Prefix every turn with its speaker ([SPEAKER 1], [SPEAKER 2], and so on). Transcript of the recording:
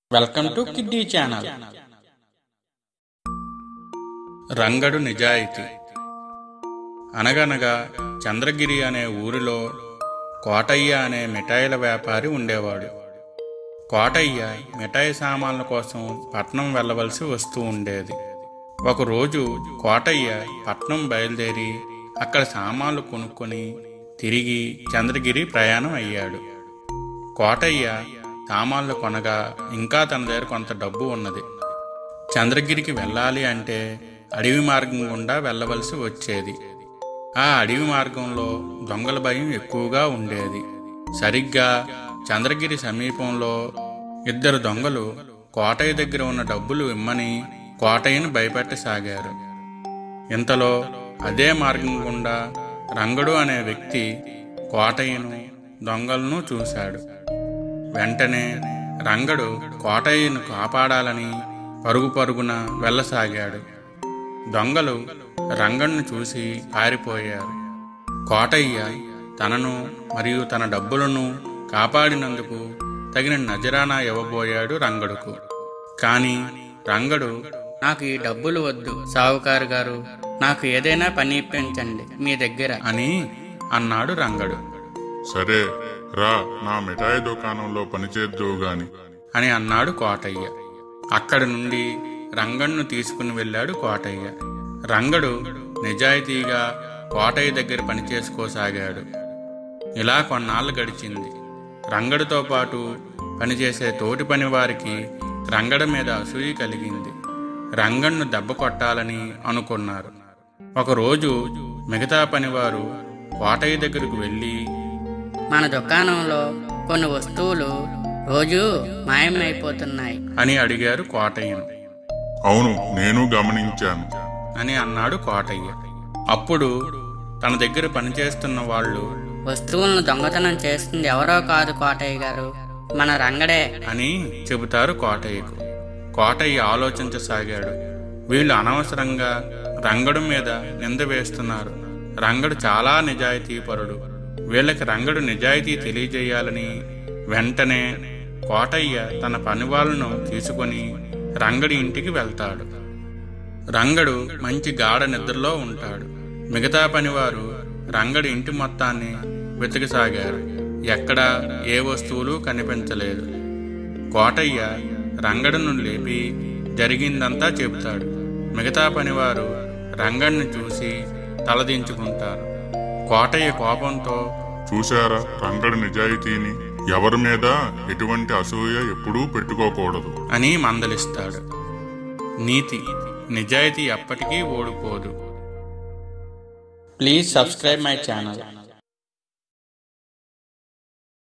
[SPEAKER 1] welcome to kiddie channel Rangadu నిజాయితీ అనగనగా చంద్రగిరి అనే ఊరిలో కోటయ్య అనే మిఠాయిల వ్యాపారి ఉండేవాడు కోటయ్య మిఠాయి సామాన్ల కోసం పట్నం వెళ్ళవలసి వస్తూ ఉండేది ఒకరోజు కోటయ్య పట్నం బయలుదేరి అక్కడ సామాన్లు కొనుక్కొని తిరిగి చంద్రగిరి ప్రయాణం అయ్యాడు కోటయ్య సామాన్లు కొనగా ఇంకా తన దగ్గర కొంత డబ్బు ఉన్నది చంద్రగిరికి వెళ్ళాలి అంటే అడవి మార్గం గుండా వెళ్ళవలసి వచ్చేది ఆ అడవి మార్గంలో దొంగల భయం ఎక్కువగా ఉండేది సరిగ్గా చంద్రగిరి సమీపంలో ఇద్దరు దొంగలు కోటయ్య దగ్గర ఉన్న డబ్బులు ఇమ్మని కోటయ్యను భయపెట్టసాగారు ఇంతలో అదే మార్గం గుండా రంగడు అనే వ్యక్తి కోటయ్యను దొంగలను చూశాడు వెంటనే రంగడు కోటయ్యను కాపాడాలని పరుగు పరుగున వెళ్ళసాగాడు దొంగలు రంగడును చూసి పారిపోయారు కోటయ్య తనను మరియు తన డబ్బులను కాపాడినందుకు తగిన నజరానా ఇవ్వబోయాడు రంగడుకు కానీ రంగడు
[SPEAKER 2] నాకు ఈ డబ్బులు వద్దు సావుకారు గారు నాకు ఏదైనా పని ఇప్పించండి మీ దగ్గర
[SPEAKER 1] అని అన్నాడు రంగడు
[SPEAKER 3] సరే రా నా మిఠాయి దుకాణంలో పనిచేద్దువు గాని
[SPEAKER 1] అని అన్నాడు కోటయ్య అక్కడి నుండి రంగడును తీసుకుని వెళ్ళాడు కోటయ్య రంగడు నిజాయితీగా కోటయ్య దగ్గర పనిచేసుకోసాగాడు ఇలా కొన్నాళ్ళు గడిచింది రంగడితో పాటు పనిచేసే తోటి పని వారికి రంగడి మీద అసూయ కలిగింది రంగడును దెబ్బ కొట్టాలని అనుకున్నారు ఒకరోజు మిగతా పనివారు కోటయ్య దగ్గరకు వెళ్ళి
[SPEAKER 2] మన దుకాణంలో కొన్ని వస్తువులు రోజు మాయమైపోతున్నాయి
[SPEAKER 1] అని అడిగారు కోటయ్యను
[SPEAKER 3] అవును నేను గమనించాను
[SPEAKER 1] అని అన్నాడు కోటయ్య అప్పుడు తన దగ్గర పనిచేస్తున్న వాళ్ళు
[SPEAKER 2] వస్తువులను దొంగతనం చేస్తుంది ఎవరో కాదు కోటయ్య గారు మన రంగడే
[SPEAKER 1] అని చెబుతారు కోటయ్యకు కోటయ్య ఆలోచించసాగాడు వీళ్ళు అనవసరంగా రంగడు మీద నింద వేస్తున్నారు రంగడు చాలా నిజాయితీపరుడు వీళ్ళకి రంగడు నిజాయితీ తెలియజేయాలని వెంటనే కోటయ్య తన పనివాళ్ళను తీసుకొని రంగడి ఇంటికి వెళ్తాడు రంగడు మంచి గాఢ నిద్రలో ఉంటాడు మిగతా పనివారు రంగడి ఇంటి మొత్తాన్ని వెతకసాగారు ఎక్కడా ఏ వస్తువులు కనిపించలేదు కోటయ్య రంగడును లేపి జరిగిందంతా చెబుతాడు మిగతా పనివారు రంగడిని చూసి తలదించుకుంటారు కోటయ్య కోపంతో
[SPEAKER 3] చూశారా రంగడి నిజాయితీని ఎవరి మీద ఎటువంటి అసూయ ఎప్పుడూ పెట్టుకోకూడదు
[SPEAKER 1] అని మందలిస్తాడు నీతి నిజాయితీ ఎప్పటికీ ఓడిపోదు ప్లీజ్ సబ్స్క్రైబ్ మై ఛానల్